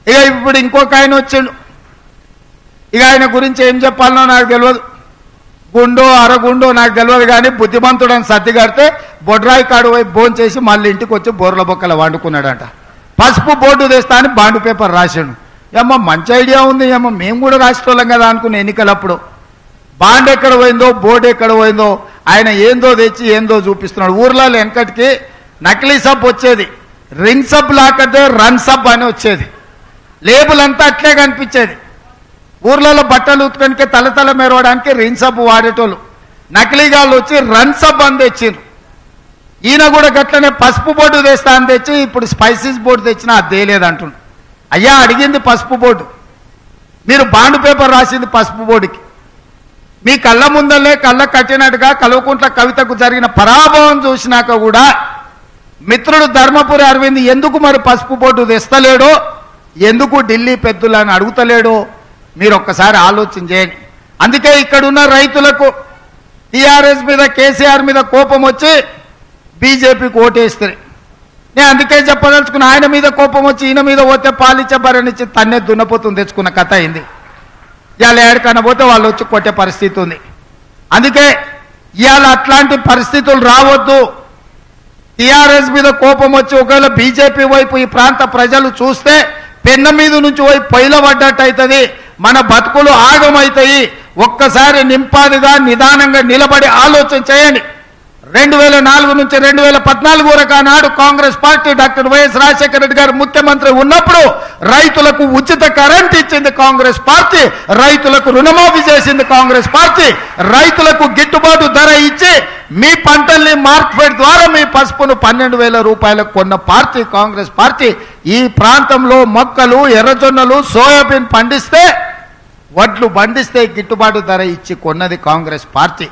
ఇక ఇప్పుడు ఇంకొక ఆయన వచ్చిండు ఇక ఆయన గురించి ఏం చెప్పాలనో నాకు తెలియదు గుండో అరగుండో నాకు తెలియదు కానీ బుద్ధిమంతుడని సర్ది కడితే బొడ్రాయి కాడు వైపు బోన్ చేసి మళ్ళీ ఇంటికి వచ్చి బోర్ల బొక్కల వండుకున్నాడంట పసుపు బోర్డు తెస్తా అని బాండు పేపర్ రాశాడు ఏమ్మా మంచి ఐడియా ఉంది ఏమో మేము కూడా రాష్ట్రోళ్ళం కదా అనుకున్న ఎన్నికలప్పుడు బాండ్ ఎక్కడ పోయిందో బోర్డు ఎక్కడ పోయిందో ఆయన ఏందో తెచ్చి ఏందో చూపిస్తున్నాడు ఊర్లలో వెనకటికి నకిలీ సబ్ వచ్చేది రింగ్ సబ్ లాకతే రన్ సబ్ అని వచ్చేది లేబుల్ అంతా అట్లే కనిపించేది ఊర్లలో బట్టలు ఉతుకడానికి తలతల మెరవడానికి రిన్ సబ్ వాడేటోళ్ళు నకిలీగాళ్ళు వచ్చి రన్ సబ్ అని తెచ్చిండ్రు ఈయన కూడా గట్లనే పసుపు బోర్డు తెస్తా అని తెచ్చి ఇప్పుడు స్పైసీస్ బోర్డు తెచ్చినా అది తేలేదంటుండు అయ్యా అడిగింది పసుపు బోర్డు మీరు బాండ్ పేపర్ రాసింది పసుపు బోర్డుకి మీ కళ్ళ ముందలే కళ్ళ కట్టినట్టుగా కల్వకుంట్ల కవితకు జరిగిన పరాభవం చూసినాక కూడా మిత్రుడు ధర్మపురి అరవింద్ ఎందుకు మరి పసుపు బోర్డు తెస్తలేడో ఎందుకు ఢిల్లీ పెద్దలని అడుగుతలేడో మీరు ఒక్కసారి ఆలోచన చేయండి అందుకే ఇక్కడున్న రైతులకు టీఆర్ఎస్ మీద కేసీఆర్ మీద కోపం వచ్చి బీజేపీకి ఓటేస్తారు నేను అందుకే చెప్పదలుచుకున్న ఆయన మీద కోపం వచ్చి ఈయన మీద పోతే పాలిచ్చే భరణిచ్చి తన్నే దున్నపోతుంది తెచ్చుకున్న కథ అయింది ఇవాళ ఏడుకన్నా పోతే వాళ్ళు వచ్చి కొట్టే పరిస్థితి ఉంది అందుకే ఇవాళ అట్లాంటి పరిస్థితులు రావద్దు టిఆర్ఎస్ మీద కోపం వచ్చి ఒకవేళ బీజేపీ వైపు ఈ ప్రాంత ప్రజలు చూస్తే పెన్న మీద నుంచి పోయి పొయ్యిల పడ్డట్టు అవుతుంది మన బతుకులు ఆగమవుతాయి ఒక్కసారి నింపాదిగా నిదానంగా నిలబడి ఆలోచన చేయండి రెండు వేల నాలుగు నుంచి రెండు వేల పద్నాలుగు వరకు ఆనాడు Congress party doctor YS Rajasekhara Reddy garu ముఖ్యమంత్రి ఉన్నప్పుడు రైతులకు ఉచిత కరెంట్ ఇచ్చింది కాంగ్రెస్ పార్టీ రైతులకు రుణమాఫీ చేసింది కాంగ్రెస్ పార్టీ రైతులకు గిట్టుబాటు ధర ఇచ్చి మీ పంటల్ని మార్కెట్ ద్వారా మీ పసుపును పన్నెండు వేల రూపాయలకు కొన్న పార్టీ కాంగ్రెస్ పార్టీ ఈ ప్రాంతంలో మొక్కలు ఎర్రజొన్నలు సోయాబీన్ పండిస్తే వడ్లు పండిస్తే గిట్టుబాటు ధర ఇచ్చి కొన్నది కాంగ్రెస్ పార్టీ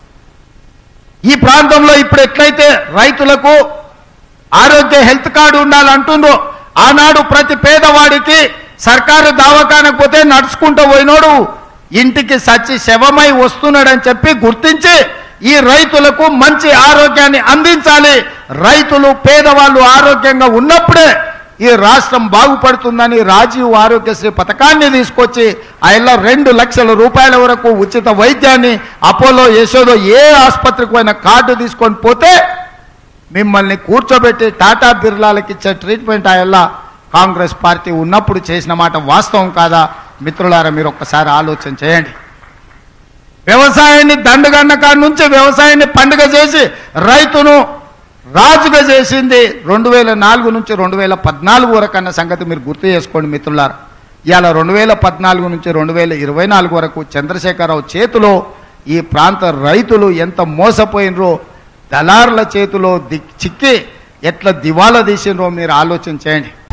ఈ ప్రాంతంలో ఇప్పుడు ఎట్లయితే రైతులకు ఆరోగ్య హెల్త్ కార్డు ఉండాలంటుండ్రో ఆనాడు ప్రతి పేదవాడికి సర్కారు దవాఖానకు పోతే నడుచుకుంటూ పోయినోడు ఇంటికి సచ్చి శవమై వస్తున్నాడని చెప్పి గుర్తించి ఈ రైతులకు మంచి ఆరోగ్యాన్ని అందించాలి రైతులు పేదవాళ్ళు ఆరోగ్యంగా ఉన్నప్పుడే ఈ రాష్ట్రం బాగుపడుతుందని రాజీవ్ ఆరోగ్యశ్రీ పథకాన్ని తీసుకొచ్చి ఆయన రెండు లక్షల రూపాయల వరకు ఉచిత వైద్యాన్ని అపోలో యశోదో ఏ ఆసుపత్రికి పోయినా కార్డు తీసుకొని పోతే మిమ్మల్ని కూర్చోబెట్టి టాటా బిర్లాలకు ఇచ్చే ట్రీట్మెంట్ ఆయన కాంగ్రెస్ పార్టీ ఉన్నప్పుడు చేసిన మాట వాస్తవం కాదా మిత్రులారా మీరు ఒక్కసారి ఆలోచన చేయండి వ్యవసాయాన్ని దండగన్న కాడి నుంచి వ్యవసాయాన్ని పండుగ చేసి రైతును రాజుగా చేసింది రెండు వేల నాలుగు నుంచి రెండు వేల పద్నాలుగు వరకు అన్న సంగతి మీరు గుర్తు చేసుకోండి మిత్రులారా ఇవాళ రెండు వేల పద్నాలుగు నుంచి రెండు వేల ఇరవై నాలుగు వరకు చంద్రశేఖరరావు చేతిలో ఈ ప్రాంత రైతులు ఎంత మోసపోయినరో దళారుల చేతిలో దిక్ చిక్కి ఎట్లా దివాలా తీసినరో మీరు ఆలోచన చేయండి